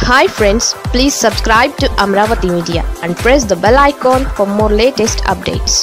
hi friends please subscribe to Amaravati media and press the bell icon for more latest updates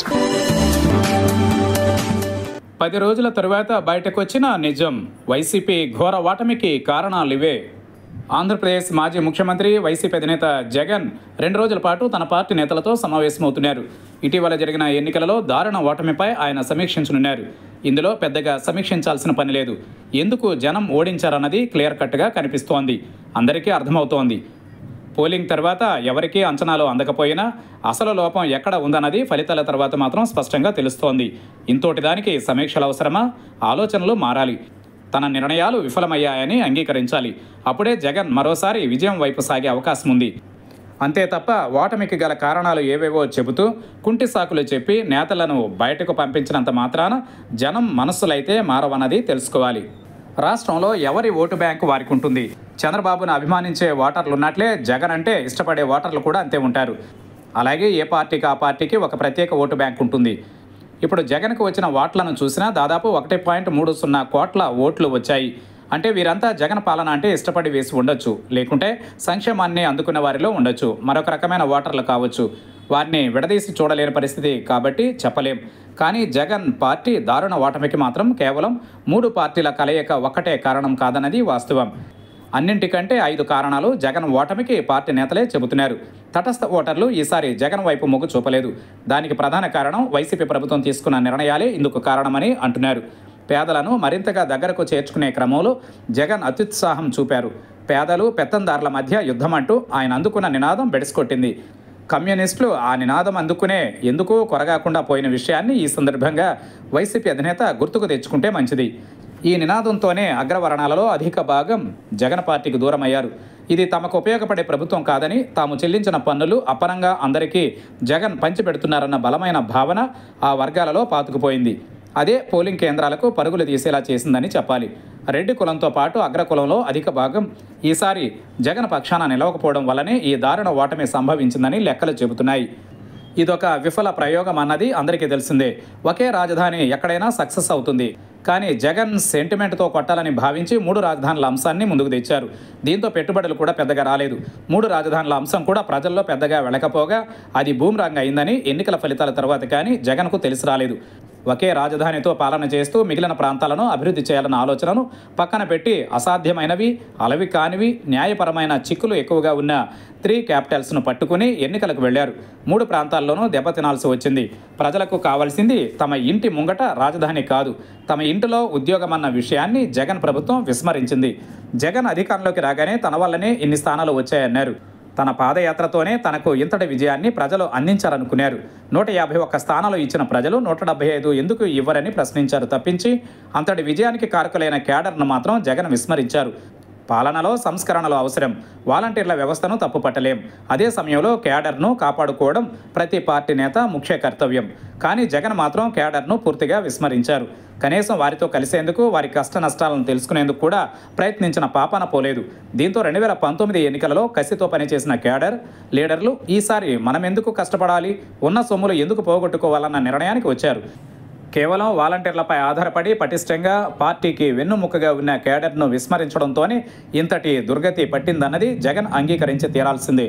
పది రోజుల తరువాత బయటకు వచ్చిన నిజం వైసీపీ ఘోర ఓటమికి కారణాలు ఇవే ఆంధ్రప్రదేశ్ మాజీ ముఖ్యమంత్రి వైసీపీ అధినేత జగన్ రెండు రోజుల పాటు తన పార్టీ నేతలతో సమావేశమవుతున్నారు ఇటీవల జరిగిన ఎన్నికలలో దారుణ ఓటమిపై ఆయన సమీక్షించనున్నారు ఇందులో పెద్దగా సమీక్షించాల్సిన పని లేదు ఎందుకు జనం ఓడించారన్నది క్లియర్ కట్గా కనిపిస్తోంది అందరికీ అర్థమవుతోంది పోలింగ్ తర్వాత ఎవరికీ అంచనాలు అందకపోయినా అసలు లోపం ఎక్కడ ఉందన్నది ఫలితాల తర్వాత మాత్రం స్పష్టంగా తెలుస్తోంది ఇంతోటి దానికి సమీక్షలు అవసరమా ఆలోచనలు మారాలి తన నిర్ణయాలు విఫలమయ్యాయని అంగీకరించాలి అప్పుడే జగన్ మరోసారి విజయం వైపు సాగే అవకాశం ఉంది అంతే తప్ప ఓటమికి గల కారణాలు ఏవేవో చెబుతూ కుంటి సాకులు చెప్పి నేతలను బయటకు పంపించినంత మాత్రాన జనం మనస్సులైతే మారవన్నది తెలుసుకోవాలి రాష్ట్రంలో ఎవరి ఓటు బ్యాంకు వారికి ఉంటుంది చంద్రబాబును అభిమానించే ఓటర్లు ఉన్నట్లే జగన్ అంటే ఇష్టపడే ఓటర్లు కూడా అంతే ఉంటారు అలాగే ఏ పార్టీకి ఆ పార్టీకి ఒక ప్రత్యేక ఓటు బ్యాంక్ ఉంటుంది ఇప్పుడు జగన్కు వచ్చిన ఓట్లను చూసినా దాదాపు ఒకటి పాయింట్ మూడు సున్నా కోట్ల ఓట్లు వచ్చాయి అంటే వీరంతా జగన్ పాలన అంటే ఇష్టపడి వేసి ఉండొచ్చు లేకుంటే సంక్షేమాన్ని అందుకున్న వారిలో ఉండొచ్చు మరొక రకమైన ఓటర్లు కావచ్చు వారిని విడదీసి చూడలేని పరిస్థితి కాబట్టి చెప్పలేం కానీ జగన్ పార్టీ దారుణ ఓటమికి మాత్రం కేవలం మూడు పార్టీల కలయిక ఒక్కటే కారణం కాదన్నది వాస్తవం అన్నింటికంటే ఐదు కారణాలు జగన్ ఓటమికి పార్టీ నేతలే చెబుతున్నారు తటస్థ ఓటర్లు ఈసారి జగన్ వైపు మొగ్గు చూపలేదు దానికి ప్రధాన కారణం వైసీపీ ప్రభుత్వం తీసుకున్న నిర్ణయాలే ఇందుకు కారణమని అంటున్నారు పేదలను మరింతగా దగ్గరకు చేర్చుకునే క్రమంలో జగన్ అత్యుత్సాహం చూపారు పేదలు పెత్తందారుల మధ్య యుద్ధం అంటూ ఆయన అందుకున్న నినాదం బెడిసికొట్టింది కమ్యూనిస్టులు ఆ నినాదం అందుకునే ఎందుకు కొరగాకుండా పోయిన విషయాన్ని ఈ సందర్భంగా వైసీపీ అధినేత గుర్తుకు తెచ్చుకుంటే మంచిది ఈ నినాదంతోనే అగ్రవర్ణాలలో అధిక భాగం జగన్ పార్టీకి దూరమయ్యారు ఇది తమకు ఉపయోగపడే ప్రభుత్వం కాదని తాము చెల్లించిన పన్నులు అపరంగా అందరికీ జగన్ పంచిపెడుతున్నారన్న బలమైన భావన ఆ వర్గాలలో పాతుకుపోయింది అదే పోలింగ్ కేంద్రాలకు పరుగులు తీసేలా చేసిందని చెప్పాలి రెడ్డి కులంతో పాటు అగ్రకులంలో అధిక భాగం ఈసారి జగన్ పక్షాన నిలవకపోవడం వల్లనే ఈ దారుణ ఓటమి సంభవించిందని లెక్కలు చెబుతున్నాయి ఇదొక విఫల ప్రయోగం అన్నది అందరికీ తెలిసిందే ఒకే రాజధాని ఎక్కడైనా సక్సెస్ అవుతుంది కానీ జగన్ సెంటిమెంట్తో కొట్టాలని భావించి మూడు రాజధానుల అంశాన్ని ముందుకు తెచ్చారు దీంతో పెట్టుబడులు కూడా పెద్దగా రాలేదు మూడు రాజధానుల అంశం కూడా ప్రజల్లో పెద్దగా వెళ్ళకపోగా అది బూమ్రాంగ్ అయిందని ఎన్నికల ఫలితాల తర్వాత కానీ జగన్కు తెలిసి రాలేదు ఒకే రాజధానితో పాలన చేస్తూ మిగిలిన ప్రాంతాలను అభివృద్ధి చేయాలన్న ఆలోచనను పక్కన పెట్టి అసాధ్యమైనవి అలవి కానివి న్యాయపరమైన చిక్కులు ఎక్కువగా ఉన్న త్రీ క్యాపిటల్స్ను పట్టుకుని ఎన్నికలకు వెళ్లారు మూడు ప్రాంతాల్లోనూ దెబ్బతినాల్సి వచ్చింది ప్రజలకు కావాల్సింది తమ ఇంటి ముంగట రాజధాని కాదు తమ ఇంటిలో ఉద్యోగం అన్న విషయాన్ని జగన్ ప్రభుత్వం విస్మరించింది జగన్ అధికారంలోకి రాగానే తన వల్లనే ఇన్ని స్థానాలు వచ్చాయన్నారు తన పాదయాత్రతోనే తనకు ఇంతటి విజయాన్ని ప్రజలు అందించారనుకున్నారు నూట యాభై ఒక్క స్థానాలు ఇచ్చిన ప్రజలు నూట డెబ్బై ఐదు ఎందుకు ఇవ్వరని ప్రశ్నించారు తప్పించి అంతటి విజయానికి కారకులైన క్యాడర్ను మాత్రం జగన్ విస్మరించారు పాలనలో సంస్కరణలు అవసరం వాలంటీర్ల వ్యవస్థను తప్పుపట్టలేం అదే సమయంలో క్యాడర్ను కాపాడుకోవడం ప్రతి పార్టీ నేత ముఖ్య కర్తవ్యం కానీ జగన్ మాత్రం క్యాడర్ను పూర్తిగా విస్మరించారు కనీసం వారితో కలిసేందుకు వారి కష్ట నష్టాలను తెలుసుకునేందుకు కూడా ప్రయత్నించిన పాపాన పోలేదు దీంతో రెండు వేల పంతొమ్మిది ఎన్నికలలో కసితో పనిచేసిన క్యాడర్ లీడర్లు ఈసారి మనం ఎందుకు కష్టపడాలి ఉన్న సొమ్ములు ఎందుకు పోగొట్టుకోవాలన్న నిర్ణయానికి వచ్చారు కేవలం వాలంటీర్లపై ఆధారపడి పటిష్టంగా పార్టీకి వెన్నుముక్కగా ఉన్న కేడర్ను విస్మరించడంతోనే ఇంతటి దుర్గతి పట్టిందన్నది జగన్ అంగీకరించి తీరాల్సిందే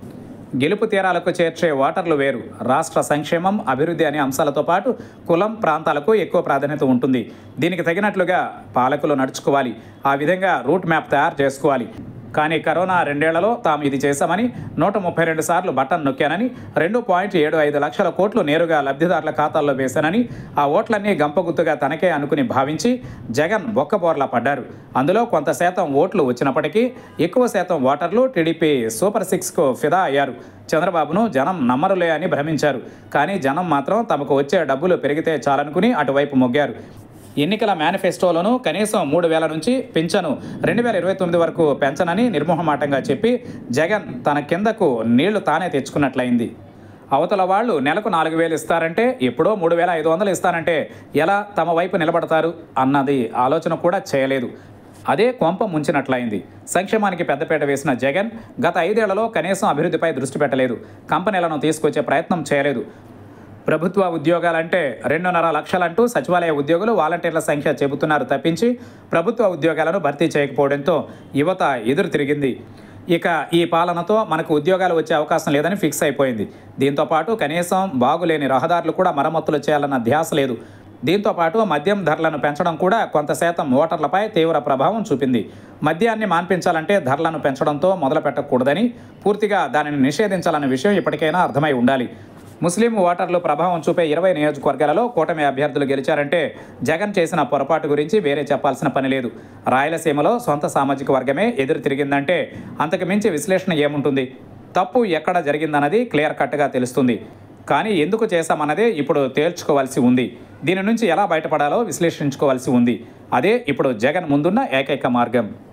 గెలుపు తీరాలకు చేర్చే ఓటర్లు వేరు రాష్ట్ర సంక్షేమం అభివృద్ధి అనే అంశాలతో పాటు కులం ప్రాంతాలకు ఎక్కువ ప్రాధాన్యత ఉంటుంది దీనికి తగినట్లుగా పాలకులు నడుచుకోవాలి ఆ విధంగా రూట్ మ్యాప్ తయారు చేసుకోవాలి కానీ కరోనా రెండేళ్లలో తాము ఇది చేశామని నూట ముప్పై రెండు సార్లు బటన్ నొక్కానని రెండు పాయింట్ ఏడు ఐదు లక్షల కోట్లు నేరుగా లబ్ధిదారుల ఖాతాల్లో వేశానని ఆ ఓట్లన్నీ గంపగుత్తుగా తనకే అనుకుని భావించి జగన్ బొక్కబోర్లా పడ్డారు అందులో కొంత శాతం ఓట్లు వచ్చినప్పటికీ ఎక్కువ శాతం ఓటర్లు టీడీపీ సూపర్ సిక్స్కు ఫిదా అయ్యారు చంద్రబాబును జనం నమ్మరులే అని భ్రమించారు కానీ జనం మాత్రం తమకు వచ్చే డబ్బులు పెరిగితే చాలనుకుని అటువైపు మొగ్గారు ఎన్నికల మేనిఫెస్టోలోనూ కనీసం మూడు వేల నుంచి పింఛను రెండు వేల ఇరవై తొమ్మిది వరకు పెంచనని నిర్మోహమాటంగా చెప్పి జగన్ తన కిందకు నీళ్లు తానే తెచ్చుకున్నట్లయింది అవతల వాళ్ళు నెలకు నాలుగు వేలు ఇస్తారంటే ఎప్పుడో మూడు వేల ఐదు వందలు ఇస్తారంటే ఎలా తమ వైపు నిలబడతారు అన్నది ఆలోచన కూడా చేయలేదు అదే కొంప ముంచినట్లయింది సంక్షేమానికి పెద్దపీట వేసిన జగన్ గత ఐదేళ్లలో కనీసం అభివృద్ధిపై దృష్టి పెట్టలేదు కంపెనీలను తీసుకొచ్చే ప్రయత్నం చేయలేదు ప్రభుత్వ ఉద్యోగాలంటే రెండున్నర లక్షలంటూ సచివాలయ ఉద్యోగులు వాలంటీర్ల సంఖ్య చెబుతున్నారు తప్పించి ప్రభుత్వ ఉద్యోగాలను భర్తీ చేయకపోవడంతో యువత ఎదురు తిరిగింది ఇక ఈ పాలనతో మనకు ఉద్యోగాలు వచ్చే అవకాశం లేదని ఫిక్స్ అయిపోయింది దీంతో పాటు కనీసం బాగులేని రహదారులు కూడా మరమ్మతులు చేయాలన్న ధ్యాస లేదు దీంతో పాటు మద్యం ధరలను పెంచడం కూడా కొంత శాతం ఓటర్లపై తీవ్ర ప్రభావం చూపింది మద్యాన్ని మాన్పించాలంటే ధరలను పెంచడంతో మొదలు పెట్టకూడదని పూర్తిగా దానిని నిషేధించాలన్న విషయం ఇప్పటికైనా అర్థమై ఉండాలి ముస్లిం ఓటర్లు ప్రభావం చూపే ఇరవై నియోజకవర్గాలలో కూటమి అభ్యర్థులు గెలిచారంటే జగన్ చేసిన పొరపాటు గురించి వేరే చెప్పాల్సిన పని లేదు రాయలసీమలో సొంత సామాజిక వర్గమే ఎదురు తిరిగిందంటే అంతకు మించి విశ్లేషణ ఏముంటుంది తప్పు ఎక్కడ జరిగిందన్నది క్లియర్ కట్గా తెలుస్తుంది కానీ ఎందుకు చేశామన్నదే ఇప్పుడు తేల్చుకోవాల్సి ఉంది దీని నుంచి ఎలా బయటపడాలో విశ్లేషించుకోవాల్సి ఉంది అదే ఇప్పుడు జగన్ ముందున్న ఏకైక మార్గం